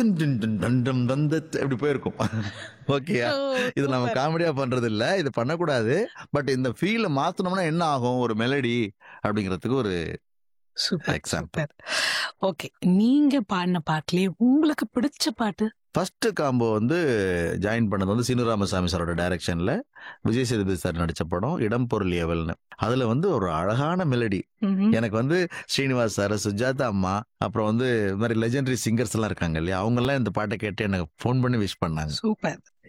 டின் டின் டின் ton டம் தந்தத் அப்படி போயிருக்கும் ஓகேயா இது நம்ம காமெடியா பண்றது இல்ல இது பண்ணக்கூடாது பட் இந்த ஃபீலை மாத்தணும்னா என்ன ஆகும் ஒரு மெலடி அப்படிங்கிறதுக்கு ஒரு சூப்பர் எக்ஸாம்பிள் சூப்பர் ஓகே நீங்க பாடின பாட்டுலயே உங்களுக்கு பிடிச்ச பாட்டு ஃபர்ஸ்ட் காம்போ வந்து ஜாயின் பண்ணது வந்து சீனு ராமசாமி சாரோட டைரக்ஷன்ல விஜய் சேதுபதி சார் நடிச்ச படம் இடம் பொருள் ஏவல்னு அதுல வந்து ஒரு அழகான மெலடி ம்ஹும். எனக்கு வந்து ஸ்ரீனிவாஸ் சார் சுஜாதா அம்மா அப்புறம் வந்து இது மாதிரி லெஜெண்டரி சிங்கர்ஸ் எல்லாம் இருக்காங்க இல்லையா அவங்க எல்லாம் இந்த பாட்டை கேட்டு எனக்கு ஃபோன் பண்ணி விஷ் பண்ணாங்க சூப்பர்